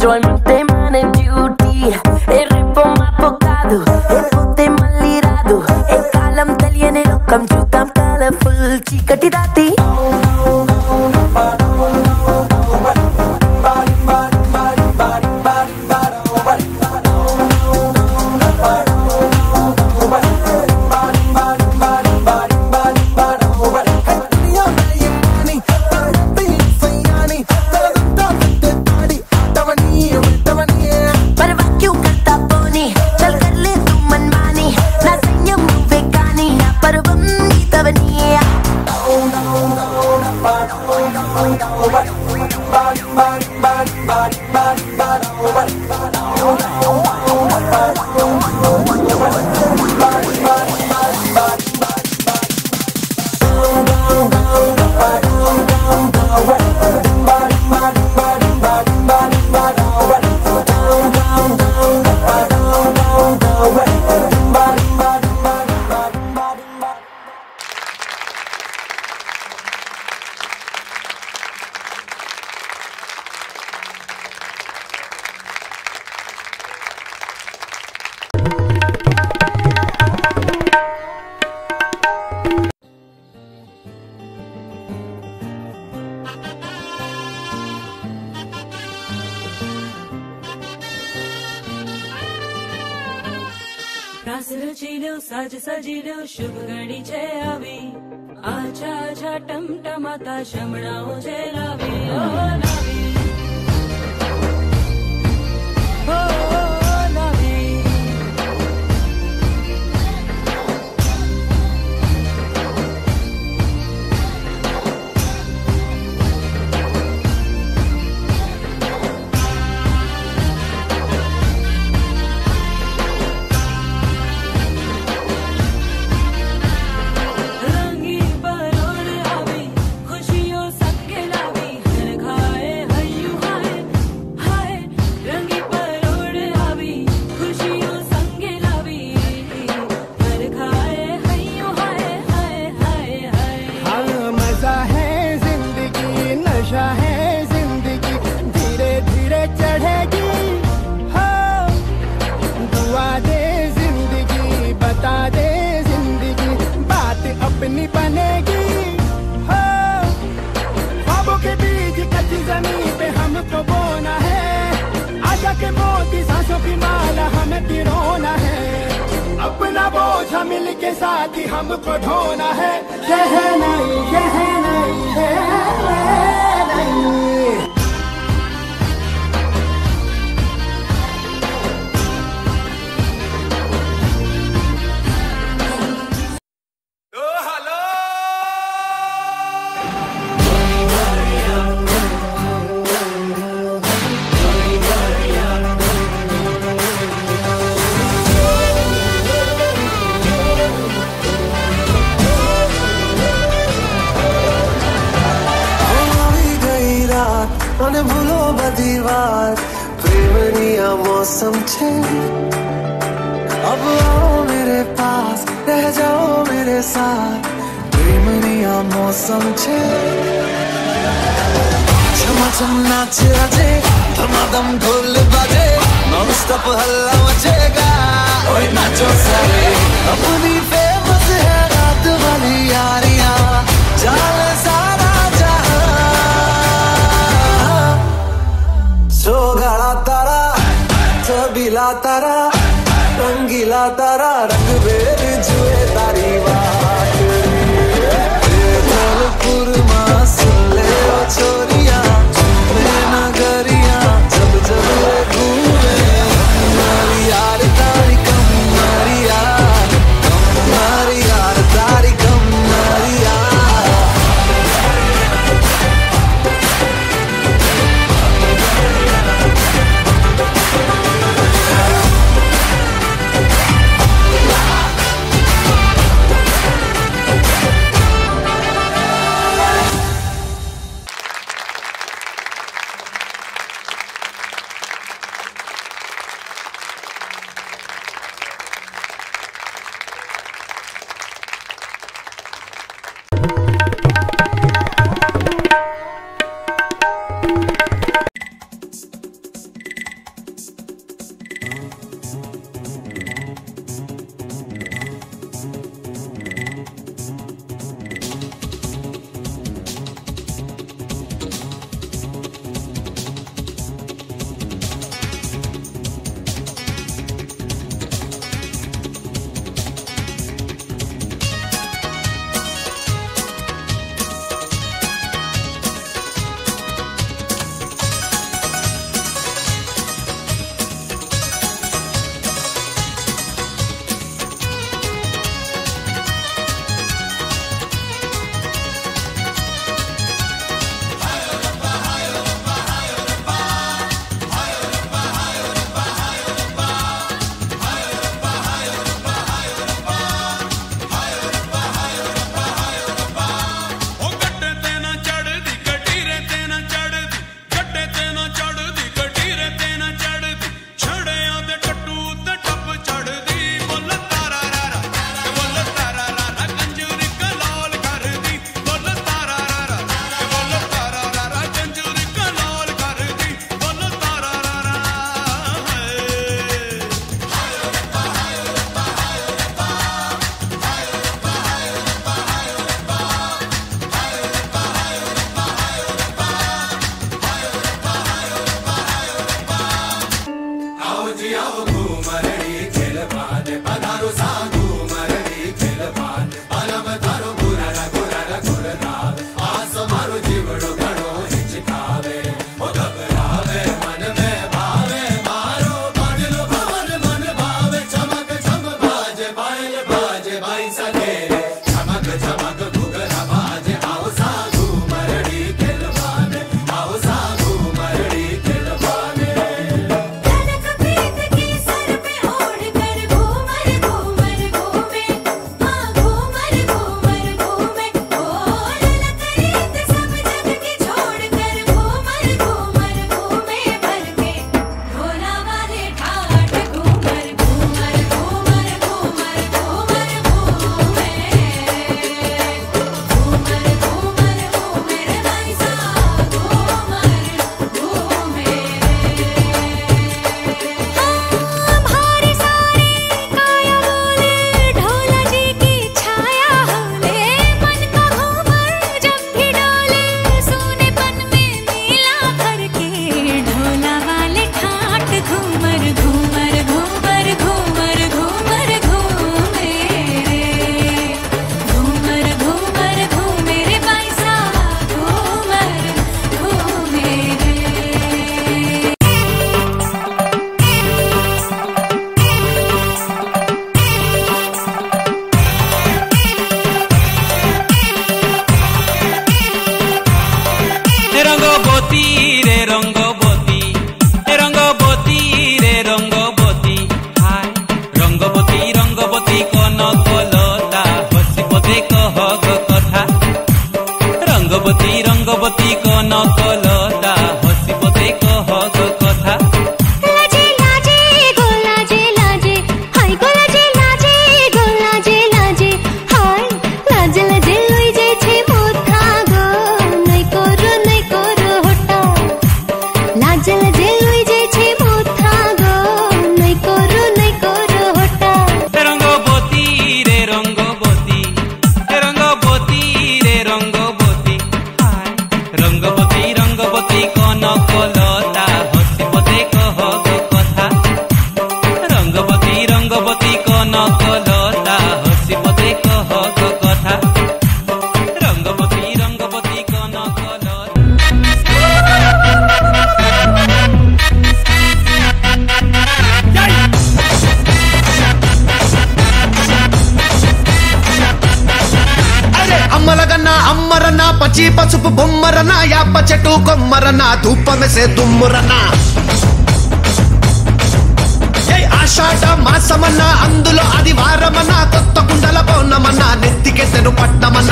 Enjoyment మన duty ఏ రేపో మాపో కాదు ఏ పోతే మళ్ళీ రాదు ఏ కాలం తెలియని లోకం చూద్దాం కలర్ఫుల్ చీకటి దాటి परवा क्यों करता पोनी चल कर ले तू मनमानी ना संयम నువ్వే కానీ నా పర్వం నీతవని રાસ રચી લ્યો સાજ સજી લ્યો શુભ ઘડી છે આવી આછા આછા ટમટમાતા શમણાઓ છે લાવી ઓ લાવી ઓ લાવી રંગી પરોળ આવી ખુશીઓ સંગે લાવી હર ખાએ હૈયું હાય હાય રંગી પરોળ આવી ખુશીઓ સંગે લાવી હર ખાએ હૈયું હાય હાય હાય હાય हाँ मजा है जिंदगी नशा है जिंदगी धीरे धीरे चढ़ेगी हाँ दुआ दे जिंदगी बता दे जिंदगी बात अपनी बनेगी हाँ ख्वाबों के बीज कच्ची जमीन पे हमको बोना है आशा के मोती सांसों की माला हमें पिरोना है अपना बोझ मिल के साथ ही हमको ढोना है ये है नहीं ये है नहीं ये है नहीं આવી ગઈ રાત અને ભૂલો બધી વાત પ્રેમની આ મૌસમ છે अब आओ मेरे पास रह जाओ मेरे साथ प्रेमनी आ मौसम छे छमाछम नाच આજે ધમાધમ ઢોલ બાજે નોન સ્ટોપ હલ્લા મચેगा ओए नाचो सारे अपनी फेमस है रात वाली यारियां चाल सारा जहां सोगाड़ा तारा छबीला तारा रंगीला तारा रंग बेर जुए तारी वाटपुर माँ सुन ले ओ छोरिया मैं नगरिया जब जब ये घूमे हमारी यार तारी कम हमारी यार हमारी यार तारी कम हमारी यार कनक पीत के सर पे ओढ़ कर घूमर घूमर घूमे हाँ घूमर घूमर घूमे ओ ललक रीत सब जग की छोड़ कर घूमर घूमर घूमे भर के ढोला वाले ठाठ घूमर घूमर घूमर घूमर घूमर घूमे घूमर घूमर घूमे रे भाई साहब घूमर घूमे भारी सारे काया बोले ढोला जी की छाया होले मन का घूमर जब भी डोले सोनेपन में मेला भर के ढोला वाले ठाट घूमर घूमर घूमर घूमर घूमर घूमे रे घूमर घूमर घूमे रे पैसा घूमर घूमे रे রঙ্গবতী রে রঙ্গবতী রঙ্গবতী রে রঙ্গবতী হায় রঙ্গবতী রঙ্গবতী কনকলতা বসিব দেখ হগ কথা রঙ্গবতী রঙ্গবতী কনকলতা বসিব দেখ হগ কথা লাজে লাজে গো লাজে লাজে হাই গো লাজে লাজে গো লাজে লাজে হাই লাজে লাজে লই যাইছে মোথা গো নাই করো নাই করো হটা লাজে লাজে লই যাইছে মোথা গো নাই করো নাই করো হটা রঙ্গবতী রে রঙ্গবতী রঙ্গবতী রে রঙ্গবতী হায় রঙ্গবতী রঙ্গবতী কনকলতা হসিব দেখ হগ কথা রঙ্গবতী রঙ্গবতী কনকলতা হসিব দেখ হগ কথা রঙ্গবতী রঙ্গবতী কনকলতা అరే అమ్మలగన్న అమ్మరన్న పచ్చి పసుపు బొమ్మరన యాప చెట్టు కొమ్మరన ధూపమెసే దుమ్మురన ఏయ్ ఆషాఢ మాసమన్న అందులో అది వారమన్న కొత్త కుండల పౌర్ణమన్న నెత్తికెత్తెను పట్నమన్న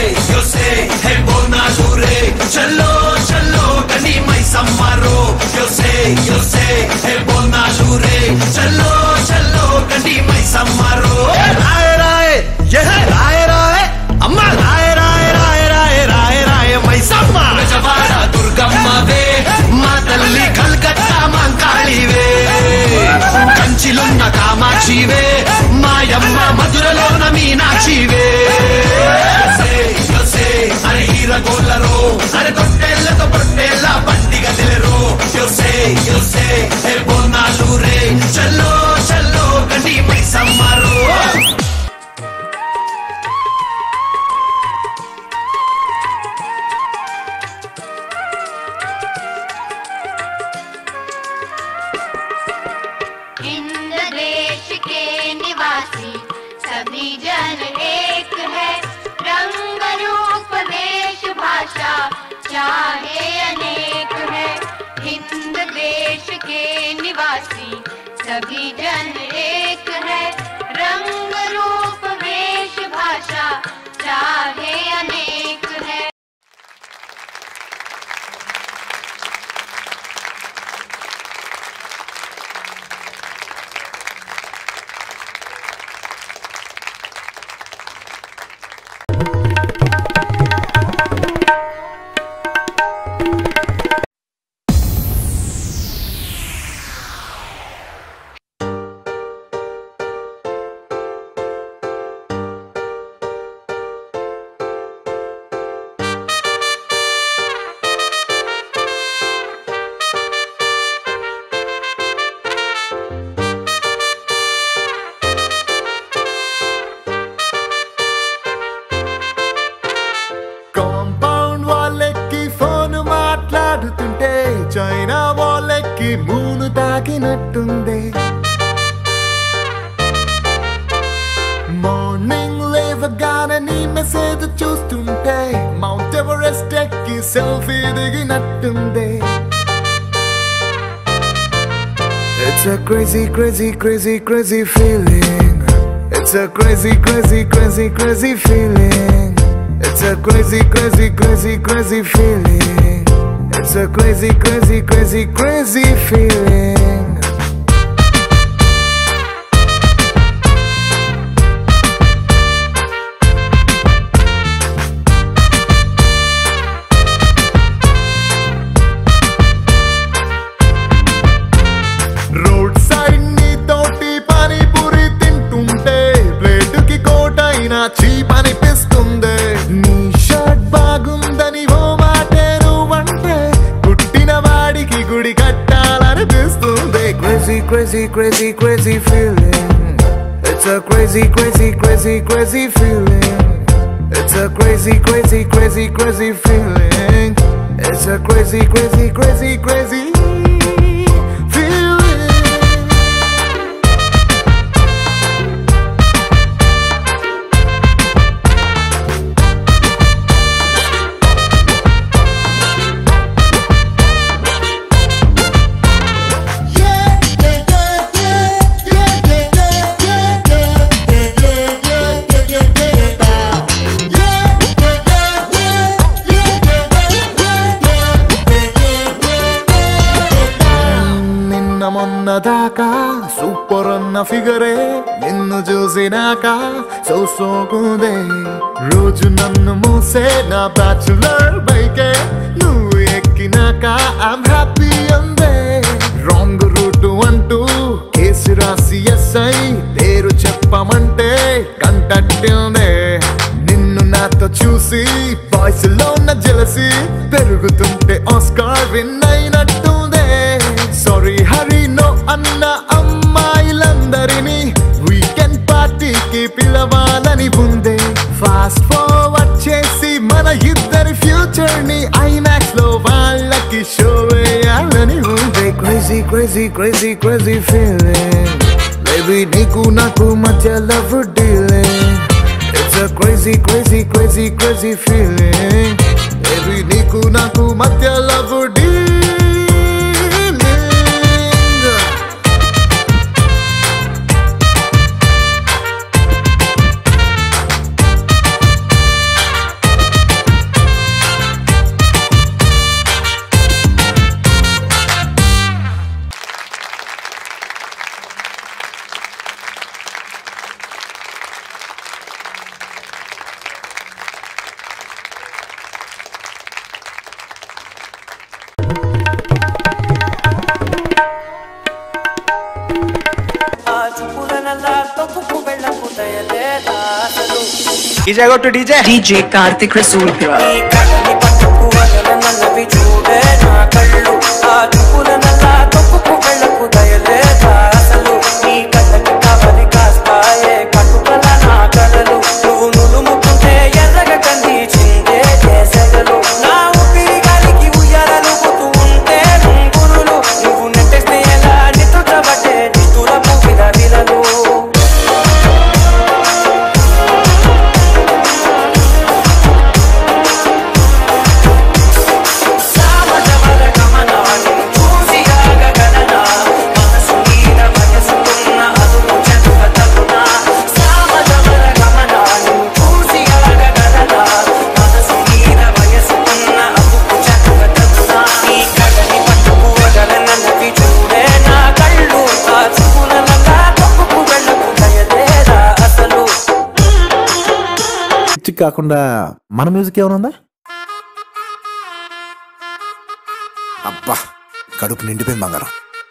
చల్లో చల్లో కని మై సమ్మారో యో సే యో సే హే బోనా షూరే చల్లో చల్లో కని మై సమ్మారో రాయ రాయ యహ రాయ రాయ అమ్మ రాయ రాయ రాయ రాయ రాయ రాయ మై సమ్మ జవాడ దుర్గమ్మవే మా తల్లి కల్కత్తా మంకాళివే కంచిలున్న కామాక్షివే మాయమ్మ మధురలోన మీనాక్షివే అరే హీరగోళ్ళరో అరే తొట్టేళ్లతో పొట్టేళ్ళ పండిగ తెలిరో యోసే యోసే హే బోనాలు రే చల్లో చల్లో గండి పై సమ్మారో हिंद देश के निवासी सभी जन एक है रंग रूप वेश भाषा चाहे अनेक है हिंद देश के निवासी सभी जन एक है रंग रूप वेश भाषा चाहे अनेक है కాంపౌండ్ వాళ్ళెక్కి ఫోన్ మాట్లాడుతుంటే చైనా వాళ్ళెక్కి మూను తాకినట్టుంది మార్నింగ్ మెసేజ్ చూస్తుంటే మౌంట్ ఎవరెస్ట్ ఎక్కి సెల్ఫీ దిగినట్టుంది It's a crazy, crazy, crazy, crazy feeling. It's a crazy, crazy, crazy, crazy feeling. It's a crazy, crazy, crazy, crazy feeling. It's a crazy, crazy, crazy, crazy feeling. Road side నీ తోటి పానీపూరి తింటుంటే ప్లేటుకి కోటైనా cheap అనిపిస్తుంది నీ shirt బాగుందని ఓ మాటే నువ్వంటే పుట్టిన వాడికి గుడి కట్టాలనిపిస్తుంది crazy crazy crazy crazy feeling it's a crazy crazy crazy crazy feeling It's a crazy, crazy, crazy, crazy feeling. It's a crazy, crazy, crazy, crazy feeling. నిన్న మొన్న దాకా సూపర్ అన్న ఫిగరే నిన్ను చూసినాక సో సోకుదే రోజు నన్ను మూసే నా బ్యాచులర్ బైకే నువ్వు ఎక్కినాక ఐమ్ హ్యాపీ అందే రాంగ్ రూట్ అంటూ కేసు రాసి ఎస్ఐ పేరు చెప్పమంటే కంటట్టిందే నిన్ను నాతో చూసి వాయిస్ లో ఉన్న జలసి పెరుగుతుంటే ఆస్కార్ విన్ అయినట్టుందే సారీ హరి నో అన్న అమ్మాయిలందరినీ వీకెండ్ పార్టీకి పిలవాలని ఉందే ఫాస్ట్ ఫార్వర్డ్ చేసి మన ఇద్దరి ఫ్యూచర్ ని ఐమాక్స్ లో వాళ్ళకి షో వేయాలని ఉందే crazy crazy crazy crazy feeling baby నీకు నాకు మధ్య love dealing It's a crazy, crazy, crazy, crazy feeling. Baby, నీకు నాకు మధ్య love dealing. డీజే కొట్టు డీజే DJ Karthik Rasoolpura. పిచ్చి కాకుండా మన మ్యూజిక్ ఏమైనా ఉందా అబ్బా కడుపు నిండిపోయింది బంగారం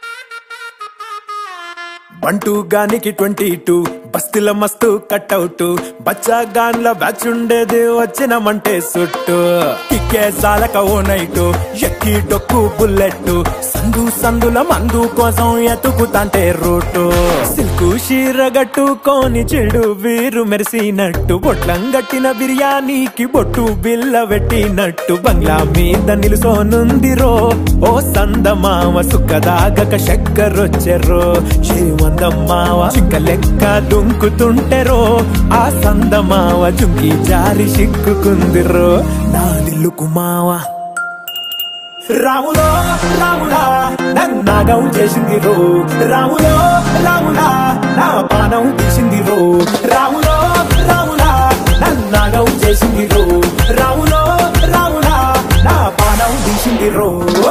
బంటూ గానికి ట్వంటీ టూ బస్తిల మస్తు కట్అవుట్ బచ్చా గాన్ల బ్యాచ్ ఉండేది వచ్చినమంటే సుట్టు కిక్కే సాలక ఓ నైటు ఎక్కి డొక్కు బుల్లెట్ సందు సందుల మందు కోసం ఎతుకుతాంటే రూటు సిల్కు షీర గట్టుకోని చెడు వీరు మెరిసినట్టు బొట్లం గట్టిన బిర్యానీకి బొట్టు బిల్ల పెట్టినట్టు బంగ్లా మీద నిలుసోనుందిరో ఓ సందమావ సుఖదాగక చక్కరొచ్చెర్రో శ్రీమందమ్మావ చిక్క లెక్క దుంకుతుంటెరో ఆ సందమావ చుంకి జారి సిక్కుకుందిరో నా దిల్లుకు మావా రాములో రాములా నన్నాగం చేసింది రో రాములో రాములా నా పానం తీసింది రో రాములో రాములా నన్నాగం చేసింది రో రాములో రాములా నా పానం తీసింది రో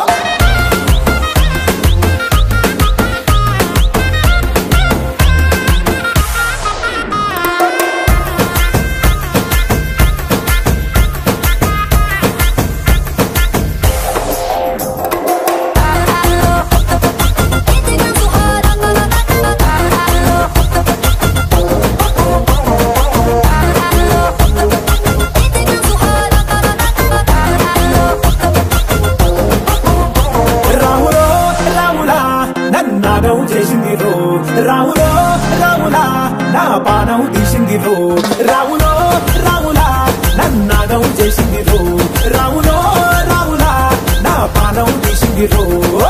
రాములో రాములా నన్నాగం చేసింది రో రాములో రాములా నా పానం తీసింది రో రాములో రాములా నన్నాగం చేసింది రో రాములో రాములా నా పానం తీసింది రో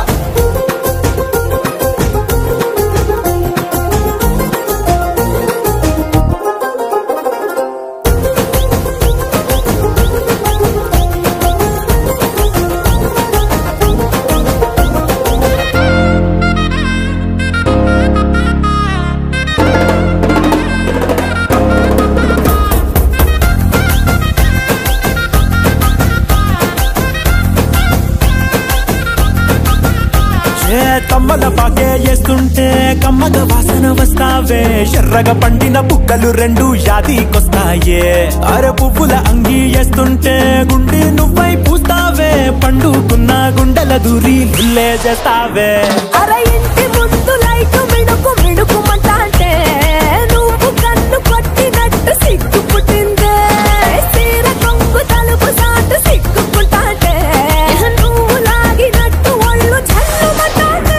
ఏ తమ్మల పాకే వేస్తుంటే కమ్మగ వాసన వస్తావే ఎర్రగా పండిన బుక్కలు రెండు యాదికొస్తాయే అర పువ్వుల అంగి వేస్తుంటే గుండె నువ్వై పూస్తావే పండుకున్న గుండెల దూరి లుల్లే చేస్తావే అర ఇంటి ముందు లైట్ మిణుకు మిణుకుమంటాంటే నువ్వు కన్ను కొట్టినట్టు సిగ్గు పుట్టిందే సీర కొంగు తలుపు సాటు సిగ్గుకుంటాంటే నువ్వు లాగినట్టు ఒళ్ళు చల్లుమంటాంటే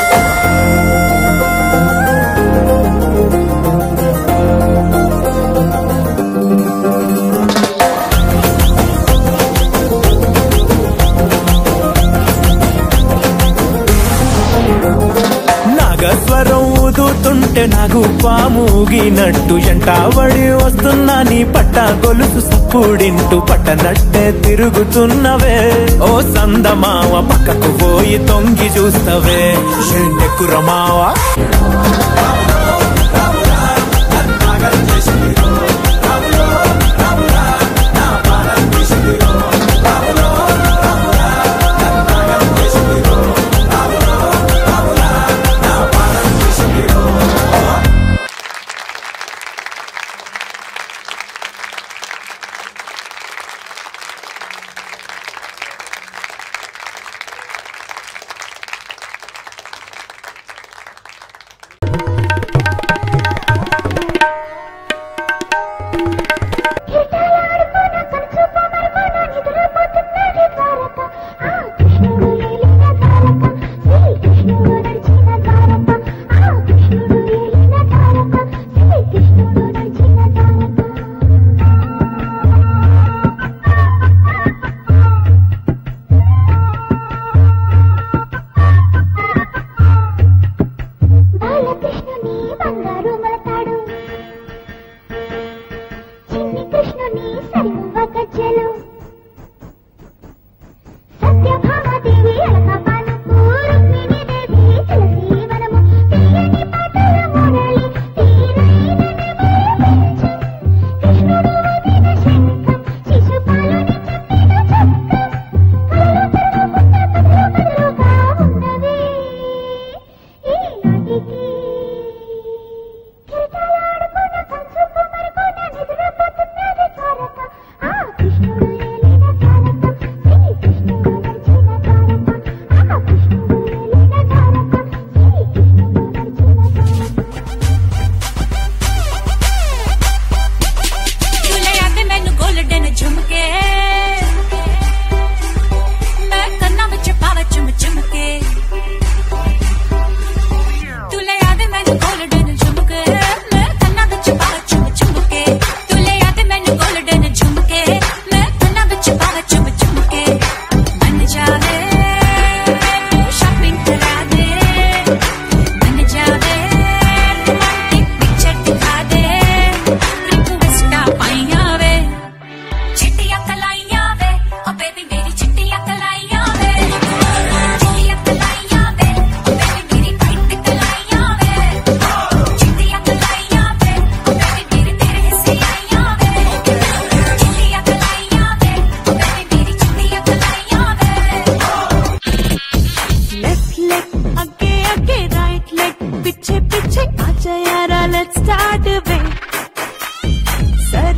నాగస్వరం ఊదుతుంటే నాకు పాముగినట్టు ఎంటావడి వస్తున్నా నీ పట్ట గొలుసు సప్పుడింటూ పట్టనట్టే తిరుగుతున్నవే ఓ సందమావ పక్కకు పోయి తొంగి చూస్తవే ఎండెక్కురమావా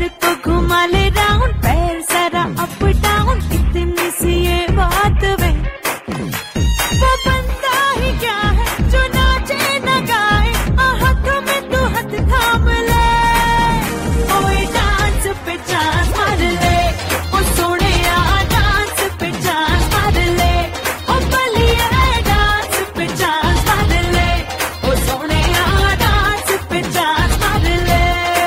कमर को घुमा ले राउंड पैर सारा अप डाउन इतनी सी ये बात वे वो बंदा ही क्या है जो नाचे न गाए आ हाथों में तू हाथ थाम ले ओए डांस पे चांस मार ले ओ सोने डांस पे चांस मार ले ओ बलिया डांस पे चांस मार ले ओ सोने डांस पे चांस मार ले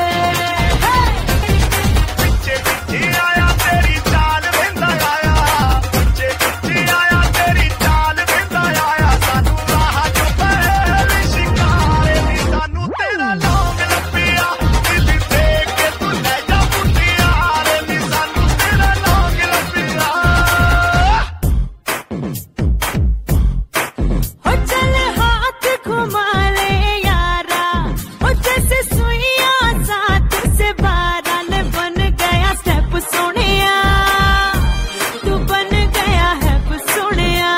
ओ चले हाथ घुमा ले यारा ओ जैसे सुइया साथ से बारह ने बन गया स्टेप सोनिया तू बन गया है सोनिया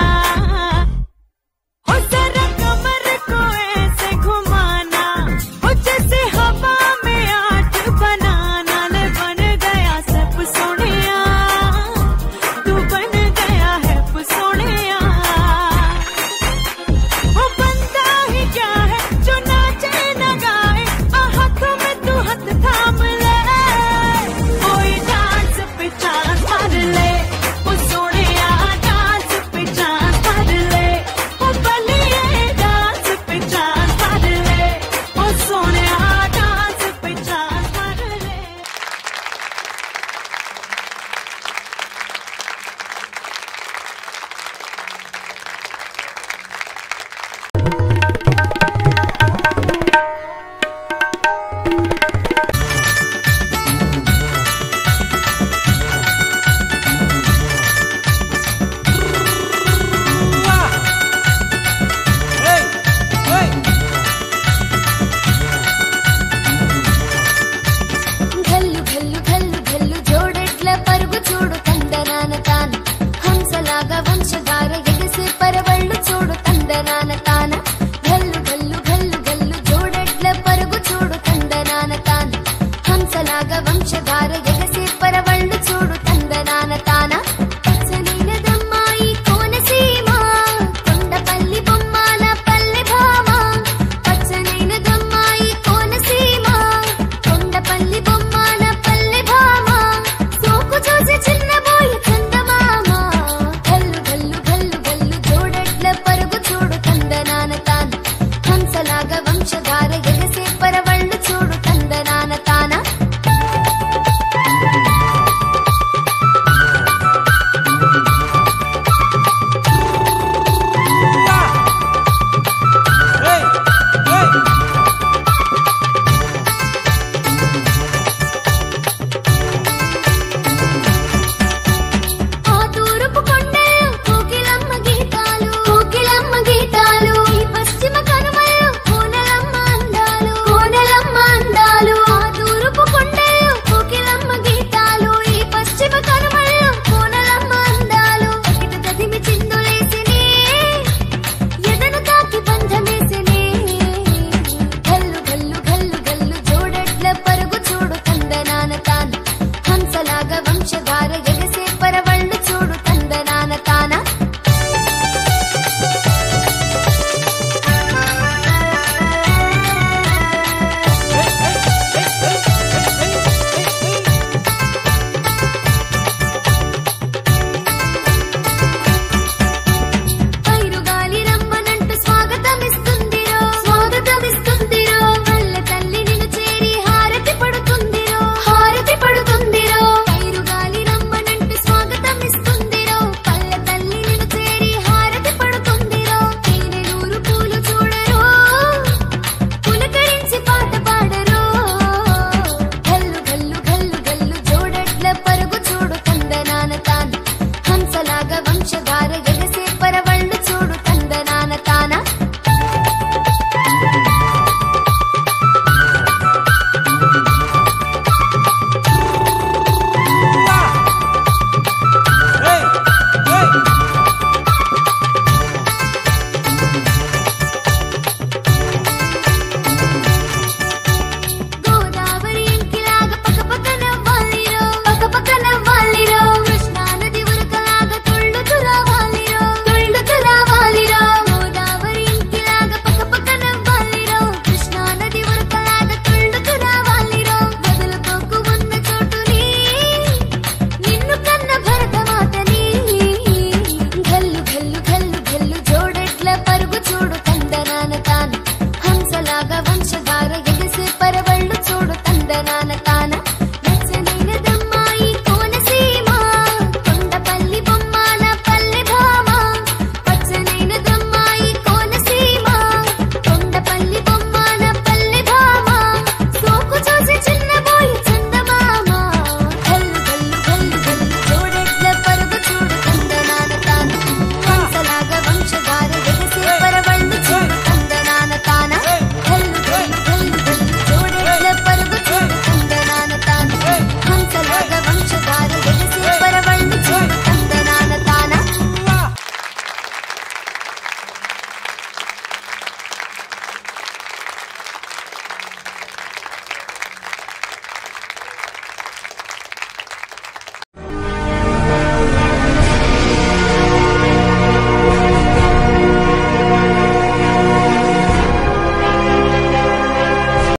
ओ जरा कमर को ऐसे घुमाना ओ जैसे हवा में आठ बनाना ने बन गया स्टेप सोनिया तू बन गया है सोनिया वो बंदा ही क्या है जो नाचे न गाए आ हाथों में तू हाथ थाम ले कोई डांस पे चांस मार ले वो सोने डांस पे चांस मार ले वो बलिए डांस पे चांस मार ले वो सोने डांस पे चांस मार ले ఘల్లు ఘల్లు ఘల్లు ఘల్లు జోడెట్ల పరుగు చూడు తందనాన తాన హంసలాగా వంశధార ఎగసి పరవళ్ళు చూడు తందనాన తాన ఘల్లు ఘల్లు ఘల్లు ఘల్లు జోడెట్ల పరుగు చూడు తందనాన తాన హంసలాగా వంశధార ఎగసి పరవళ్ళు చూడు తందనాన తాన